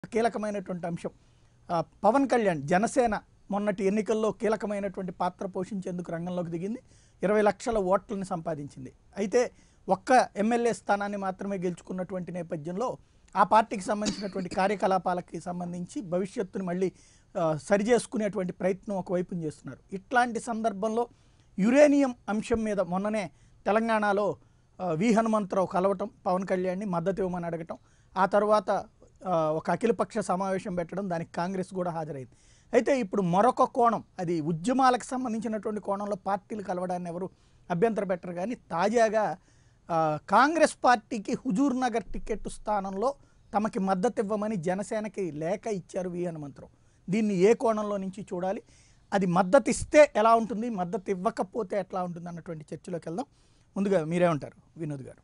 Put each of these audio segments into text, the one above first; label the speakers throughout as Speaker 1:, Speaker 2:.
Speaker 1: కీలకమైనటువంటి అంశం ఆ, పవన్ కళ్యాణ్ జనసేన మొన్నటి ఎన్నికల్లో కీలకమైనటువంటి పాత్ర పోషించేందుకు రంగంలోకి దిగింది ఇరవై లక్షల ఓట్లను సంపాదించింది అయితే ఒక్క ఎమ్మెల్యే స్థానాన్ని మాత్రమే గెలుచుకున్నటువంటి నేపథ్యంలో ఆ పార్టీకి సంబంధించినటువంటి కార్యకలాపాలకి సంబంధించి భవిష్యత్తును మళ్ళీ ఆ, సరిచేసుకునేటువంటి ప్రయత్నం ఒకవైపు చేస్తున్నారు ఇట్లాంటి సందర్భంలో యురేనియం అంశం మీద మొన్ననే తెలంగాణలో ఆ, వి హనుమంతరావు కలవటం పవన్ కళ్యాణ్ని మద్దతు ఇవ్వమని అడగటం ఆ తర్వాత ఆ, ఒక అఖిలపక్ష సమావేశం పెట్టడం దానికి కాంగ్రెస్ కూడా హాజరైంది అయితే ఇప్పుడు మరొక కోణం అది ఉద్యమాలకు సంబంధించినటువంటి కోణంలో పార్టీలు కలవడాన్ని ఎవరు అభ్యంతర పెట్టరు కానీ తాజాగా ఆ, కాంగ్రెస్ పార్టీకి హుజూర్ నగర్ టికెట్ స్థానంలో తమకి మద్దతు ఇవ్వమని జనసేనకి లేఖ ఇచ్చారు వి హనుమంతరావు దీన్ని ఏ కోణంలో నుంచి చూడాలి అది మద్దతు ఇస్తే ఎలా ఉంటుంది మద్దతు ఇవ్వకపోతే ఎట్లా ఉంటుంది అన్నటువంటి చర్చలోకి వెళ్దాం ముందుగా మీరే ఉంటారు వినోద్ గారు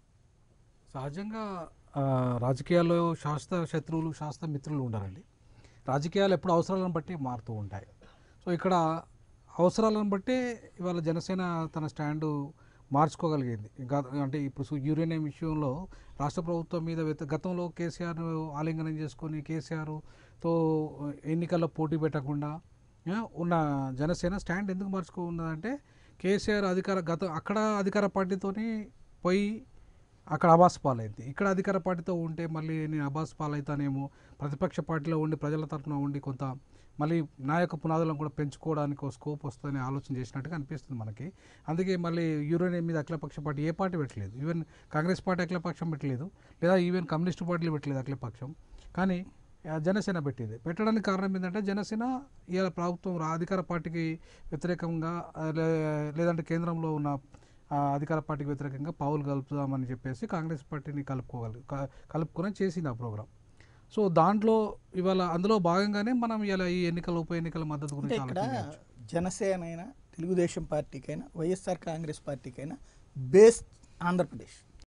Speaker 2: సహజంగా ఆ, రాజకీయాల్లో శాస్త్ర శత్రువులు శాస్త్ర మిత్రులు ఉండాలండి రాజకీయాలు ఎప్పుడు అవసరాలను బట్టి మారుతూ ఉంటాయి సో ఇక్కడ అవసరాలను బట్టి ఇవాళ జనసేన తన స్టాండు మార్చుకోగలిగింది ఇంకా అంటే ఇప్పుడు సు- యురేనియం విషయంలో రాష్ట్ర ప్రభుత్వం మీద వ్యతి- గతంలో కేసీఆర్ ఆలింగనం చేసుకొని కేసీఆర్తో ఎన్నికల్లో పోటీ పెట్టకుండా ఆ, ఉన్న జనసేన స్టాండ్ ఎందుకు మార్చుకున్నదంటే కేసీఆర్ అధికార గత అక్కడ అధికార పార్టీతోని పోయి అక్కడ అబాస్ పాలైంది ఇక్కడ అధికార పార్టీతో ఉంటే మళ్ళీ నేను అబాస్ పాలవుతానేమో ప్రతిపక్ష పార్టీలో ఉండి ప్రజల తరఫున ఉండి కొంత మళ్ళీ నాయక పునాదులను కూడా పెంచుకోవడానికి ఒక స్కోప్ వస్తుందని ఆలోచన చేసినట్టుగా అనిపిస్తుంది మనకి అందుకే మళ్ళీ యూరోనియం మీద అఖిలపక్ష పార్టీ ఏ పార్టీ పెట్టలేదు ఈవెన్ కాంగ్రెస్ పార్టీ అఖిలపక్షం పెట్టలేదు లేదా ఈవెన్ కమ్యూనిస్ట్ పార్టీలు పెట్టలేదు అఖిలపక్షం కానీ ఆ, జనసేన పెట్టింది పెట్టడానికి కారణం ఏంటంటే జనసేన ఇవాళ ప్రభుత్వం రా- అధికార పార్టీకి వ్యతిరేకంగా ఆ, లే- లేదంటే కేంద్రంలో ఉన్న ఆ, అధికార పార్టీకి వ్యతిరేకంగా పావులు కలుపుదామని చెప్పేసి కాంగ్రెస్ పార్టీని కలుపుకోగలి క- కలుపుకొని చేసింది ఆ ప్రోగ్రామ్ సో దాంట్లో ఇవాళ అందులో భాగంగానే మనం ఇలా ఈ ఎన్నికల ఉప ఎన్నికల మద్దతు
Speaker 1: అంటే
Speaker 2: గురించి
Speaker 1: ఇక్కడ
Speaker 2: ఆలోచించవచ్చు
Speaker 1: జనసేన అయినా తెలుగుదేశం పార్టీకైనా వైఎస్ఆర్ కాంగ్రెస్ పార్టీకైనా బేస్ ఆంధ్రప్రదేశ్